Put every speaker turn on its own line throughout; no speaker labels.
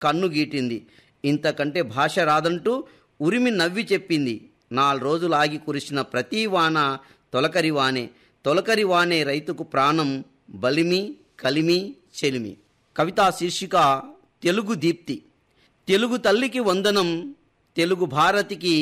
కన్ను గీటింది ఇంతకంటే భాష రాదంటూ ఉరిమి నవ్వి చెప్పింది నాలుగు రోజులు ఆగి కురిసిన ప్రతి వాన తొలకరి వానే తొలకరి వానే రైతుకు ప్రాణం బలిమి కలిమి చెలిమి కవితా శీర్షిక తెలుగు దీప్తి తెలుగు తల్లికి వందనం తెలుగు భారతికి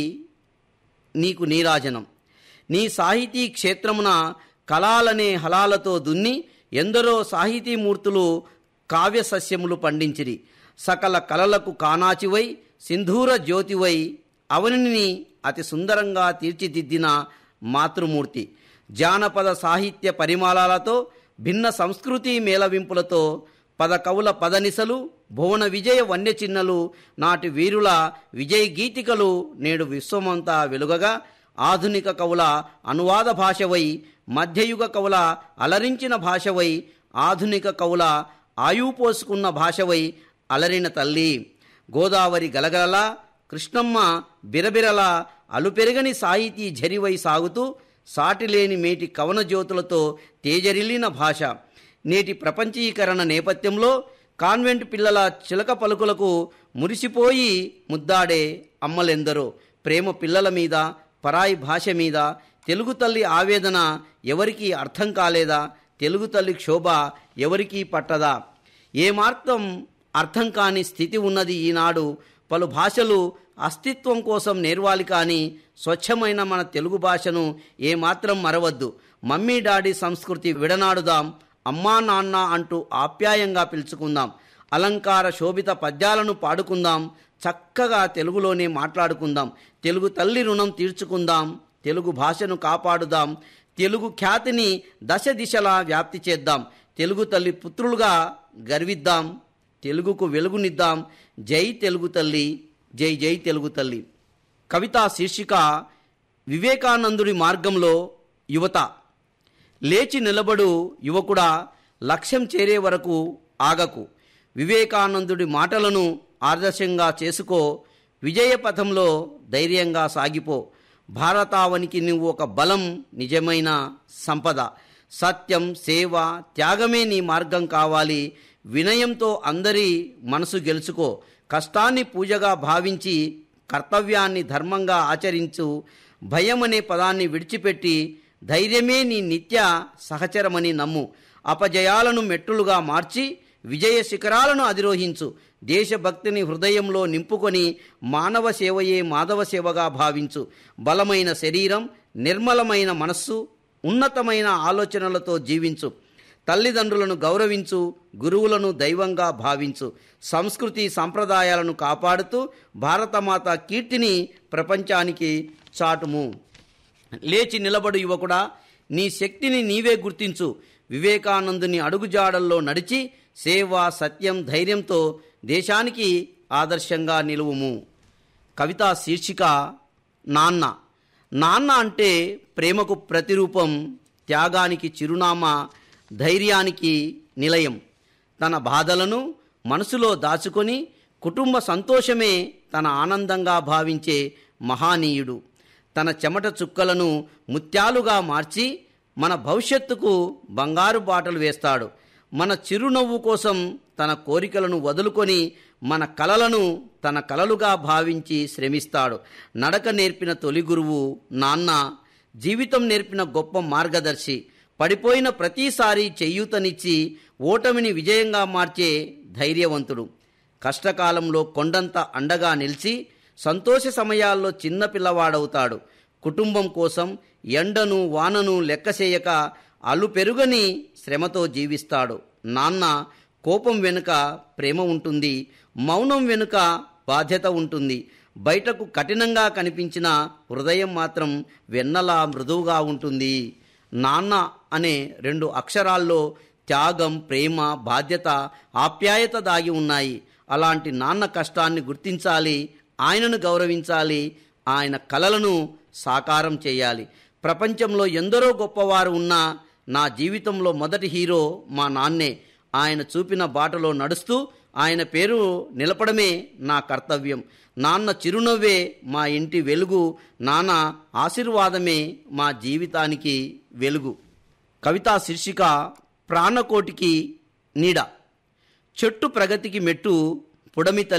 నీకు నీరాజనం నీ సాహితీ క్షేత్రమున కళాలనే హలాలతో దున్ని ఎందరో సాహితీమూర్తులు కావ్య సస్యములు పండించిరి సకల కళలకు కానాచివై సింధూర జ్యోతివై అవనిని అతి సుందరంగా తీర్చిదిద్దిన మాతృమూర్తి జానపద సాహిత్య పరిమాణాలతో భిన్న సంస్కృతి మేళవింపులతో పద కవుల పదనిసలు భువన విజయ వన్యచిన్నలు నాటి వీరుల విజయ గీతికలు నేడు విశ్వమంతా వెలుగగా ఆధునిక కవుల అనువాద భాషవై మధ్యయుగ కవుల అలరించిన భాషవై ఆధునిక కవుల ఆయువు పోసుకున్న భాషవై అలరిన తల్లి గోదావరి గలగలలా కృష్ణమ్మ బిరబిరలా అలుపెరగని సాహితీ జరివై సాగుతూ సాటిలేని మేటి కవన జ్యోతులతో తేజరిల్లిన భాష నేటి ప్రపంచీకరణ నేపథ్యంలో కాన్వెంట్ పిల్లల చిలక పలుకులకు మురిసిపోయి ముద్దాడే అమ్మలెందరో ప్రేమ పిల్లల మీద పరాయి భాష మీద తెలుగు తల్లి ఆవేదన ఎవరికీ అర్థం కాలేదా తెలుగు తల్లి క్షోభ ఎవరికీ పట్టదా ఏమార్థం అర్థం కాని స్థితి ఉన్నది ఈనాడు పలు భాషలు అస్తిత్వం కోసం నేర్వాలి కానీ స్వచ్ఛమైన మన తెలుగు భాషను ఏమాత్రం మరవద్దు మమ్మీ డాడీ సంస్కృతి విడనాడుదాం అమ్మా నాన్న అంటూ ఆప్యాయంగా పిలుచుకుందాం అలంకార శోభిత పద్యాలను పాడుకుందాం చక్కగా తెలుగులోనే మాట్లాడుకుందాం తెలుగు తల్లి రుణం తీర్చుకుందాం తెలుగు భాషను కాపాడుదాం తెలుగు ఖ్యాతిని దశ దిశలా వ్యాప్తి చేద్దాం తెలుగు తల్లి పుత్రులుగా గర్విద్దాం తెలుగుకు వెలుగునిద్దాం జై తెలుగు తల్లి జై జై తెలుగు తల్లి కవితా శీర్షిక వివేకానందుడి మార్గంలో యువత లేచి నిలబడు యువకుడా లక్ష్యం చేరే వరకు ఆగకు వివేకానందుడి మాటలను ఆదర్శంగా చేసుకో విజయ పథంలో ధైర్యంగా సాగిపో భారతావనికి నువ్వు ఒక బలం నిజమైన సంపద సత్యం సేవ త్యాగమే నీ మార్గం కావాలి వినయంతో అందరి మనసు గెలుచుకో కష్టాన్ని పూజగా భావించి కర్తవ్యాన్ని ధర్మంగా ఆచరించు భయం అనే పదాన్ని విడిచిపెట్టి ధైర్యమే నీ నిత్య సహచరమని నమ్ము అపజయాలను మెట్టులుగా మార్చి విజయ శిఖరాలను అధిరోహించు దేశభక్తిని హృదయంలో నింపుకొని మానవ సేవయే మాధవ సేవగా భావించు బలమైన శరీరం నిర్మలమైన మనస్సు ఉన్నతమైన ఆలోచనలతో జీవించు తల్లిదండ్రులను గౌరవించు గురువులను దైవంగా భావించు సంస్కృతి సంప్రదాయాలను కాపాడుతూ భారతమాత కీర్తిని ప్రపంచానికి చాటుము లేచి నిలబడు యువకుడా నీ శక్తిని నీవే గుర్తించు వివేకానందుని అడుగుజాడల్లో నడిచి సేవ సత్యం ధైర్యంతో దేశానికి ఆదర్శంగా నిలువుము కవితా శీర్షిక నాన్న నాన్న అంటే ప్రేమకు ప్రతిరూపం త్యాగానికి చిరునామా ధైర్యానికి నిలయం తన బాధలను మనసులో దాచుకొని కుటుంబ సంతోషమే తన ఆనందంగా భావించే మహానీయుడు తన చెమట చుక్కలను ముత్యాలుగా మార్చి మన భవిష్యత్తుకు బంగారు బాటలు వేస్తాడు మన చిరునవ్వు కోసం తన కోరికలను వదులుకొని మన కలలను తన కలలుగా భావించి శ్రమిస్తాడు నడక నేర్పిన తొలి గురువు నాన్న జీవితం నేర్పిన గొప్ప మార్గదర్శి పడిపోయిన ప్రతిసారి చెయ్యూతనిచ్చి ఓటమిని విజయంగా మార్చే ధైర్యవంతుడు కష్టకాలంలో కొండంత అండగా నిలిచి సంతోష సమయాల్లో చిన్న పిల్లవాడవుతాడు కుటుంబం కోసం ఎండను వానను లెక్కసేయక అల్లు పెరుగని శ్రమతో జీవిస్తాడు నాన్న కోపం వెనుక ప్రేమ ఉంటుంది మౌనం వెనుక బాధ్యత ఉంటుంది బయటకు కఠినంగా కనిపించిన హృదయం మాత్రం వెన్నలా మృదువుగా ఉంటుంది నాన్న అనే రెండు అక్షరాల్లో త్యాగం ప్రేమ బాధ్యత ఆప్యాయత దాగి ఉన్నాయి అలాంటి నాన్న కష్టాన్ని గుర్తించాలి ఆయనను గౌరవించాలి ఆయన కలలను సాకారం చేయాలి ప్రపంచంలో ఎందరో గొప్పవారు ఉన్నా నా జీవితంలో మొదటి హీరో మా నాన్నే ఆయన చూపిన బాటలో నడుస్తూ ఆయన పేరు నిలపడమే నా కర్తవ్యం నాన్న చిరునవ్వే మా ఇంటి వెలుగు నాన్న ఆశీర్వాదమే మా జీవితానికి వెలుగు కవితా శీర్షిక ప్రాణకోటికి నీడ చెట్టు ప్రగతికి మెట్టు పుడమి